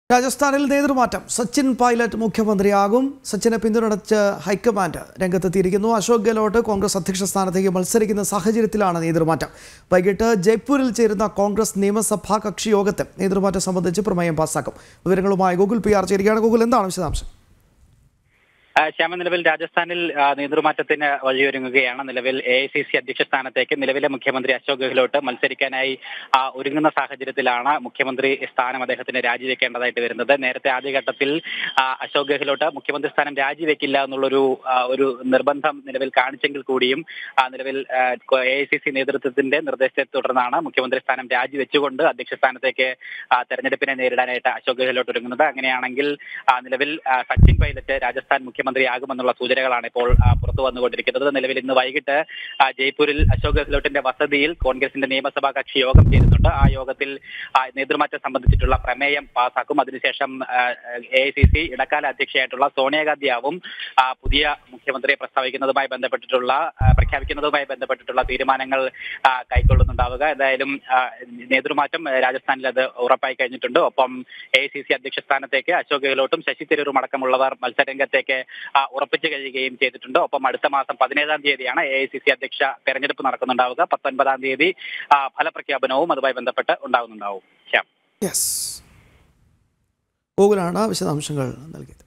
രാജസ്ഥാനിൽ നേതൃമാറ്റം സച്ചിൻ പൈലറ്റ് മുഖ്യമന്ത്രിയാകും സച്ചിനെ പിന്തുണച്ച് ഹൈക്കമാൻഡ് രംഗത്തെത്തിയിരിക്കുന്നു അശോക് ഗെഹ്ലോട്ട് കോൺഗ്രസ് അധ്യക്ഷ സ്ഥാനത്തേക്ക് മത്സരിക്കുന്ന സാഹചര്യത്തിലാണ് നേതൃമാറ്റം വൈകിട്ട് ജയ്പൂരിൽ ചേരുന്ന കോൺഗ്രസ് നിയമസഭാ കക്ഷി യോഗത്തിൽ നേതൃമാറ്റം സംബന്ധിച്ച് പ്രമേയം പാസാക്കും വിവരങ്ങളുമായി ഗൂഗിൾ പി ആർ ചേരുകയാണ് ഗൂഗിൾ എന്താണ് വിശദാംശം ആ, ശ്യാമ നിലവിൽ രാജസ്ഥാനിൽ ആ, നേതൃമാറ്റത്തിന് വഴിയൊരുങ്ങുകയാണ് നിലവിൽ എ ഐ സി സി അധ്യക്ഷ സ്ഥാനത്തേക്ക് നിലവിലെ മുഖ്യമന്ത്രി അശോക് ഗെഹ്ലോട്ട് മത്സരിക്കാനായി ആ, ഒരുങ്ങുന്ന സാഹചര്യത്തിലാണ് മുഖ്യമന്ത്രി സ്ഥാനം അദ്ദേഹത്തിന് രാജിവെക്കേണ്ടതായിട്ട് വരുന്നത് നേരത്തെ ആദ്യഘട്ടത്തിൽ ആ, അശോക് ഗെഹ്ലോട്ട് മുഖ്യമന്ത്രി സ്ഥാനം രാജിവെക്കില്ല എന്നുള്ളൊരു ആ, ഒരു നിർബന്ധം നിലവിൽ കാണിച്ചെങ്കിൽ കൂടിയും ആ, നിലവിൽ എ ഐ സി സി നേതൃത്വത്തിന്റെ നിർദ്ദേശത്തെ തുടർന്നാണ് മുഖ്യമന്ത്രി സ്ഥാനം രാജിവെച്ചുകൊണ്ട് അധ്യക്ഷ സ്ഥാനത്തേക്ക് ആ, തെരഞ്ഞെടുപ്പിനെ നേരിടാനായിട്ട് അശോക് ഗെഹ്ലോട്ട് ഒരുങ്ങുന്നത് അങ്ങനെയാണെങ്കിൽ ആ, നിലവിൽ ആ, സച്ചിൻ പൈലറ്റ് രാജസ്ഥാൻ മുഖ്യമന്ത്രിയാകുമെന്നുള്ള സൂചനകളാണ് ഇപ്പോൾ ആ, പുറത്തു വന്നുകൊണ്ടിരിക്കുന്നത് നിലവിൽ ഇന്ന് വൈകിട്ട് ആ, ജയ്പൂരിൽ അശോക് ഗെഹ്ലോട്ടിന്റെ വസതിയിൽ കോൺഗ്രസിന്റെ നിയമസഭാ കക്ഷി യോഗം ചേരുന്നുണ്ട് ആ യോഗത്തിൽ ആ, നേതൃമാറ്റം സംബന്ധിച്ചിട്ടുള്ള പ്രമേയം പാസാക്കും അതിനുശേഷം എ ഐ സി സി ഇടക്കാല അധ്യക്ഷയായിട്ടുള്ള സോണിയാഗാന്ധിയാവും ആ, പുതിയ മുഖ്യമന്ത്രിയെ പ്രസ്താവിക്കുന്നതുമായി ബന്ധപ്പെട്ടിട്ടുള്ള ആ, പ്രഖ്യാപിക്കുന്നതുമായി ബന്ധപ്പെട്ടിട്ടുള്ള തീരുമാനങ്ങൾ ആ, കൈക്കൊള്ളുന്നുണ്ടാവുക എന്തായാലും ആ, നേതൃമാറ്റം ആ, രാജസ്ഥാനിൽ അത് ഉറപ്പായി കഴിഞ്ഞിട്ടുണ്ട് ഒപ്പം എ ഐ സി സി അധ്യക്ഷ സ്ഥാനത്തേക്ക് അശോക് ഗെഹ്ലോട്ടും ശശി തരൂരും അടക്കമുള്ളവർ മത്സരരംഗത്തേക്ക് ആ, ഉറപ്പിച്ചു കഴിയുകയും ചെയ്തിട്ടുണ്ട് ഒപ്പം അടുത്ത മാസം പതിനേഴാം തീയതിയാണ് എ ഐ സി സി അധ്യക്ഷ തെരഞ്ഞെടുപ്പ് നടക്കുന്നുണ്ടാവുക പത്തൊൻപതാം തീയതി ആ, ഫലപ്രഖ്യാപനവും അതുമായി ബന്ധപ്പെട്ട് ഉണ്ടാകുന്നുണ്ടാവും ശ്യാം യെസ് ഗൂഗിളാണ് വിശദാംശങ്ങൾ നൽകിയത്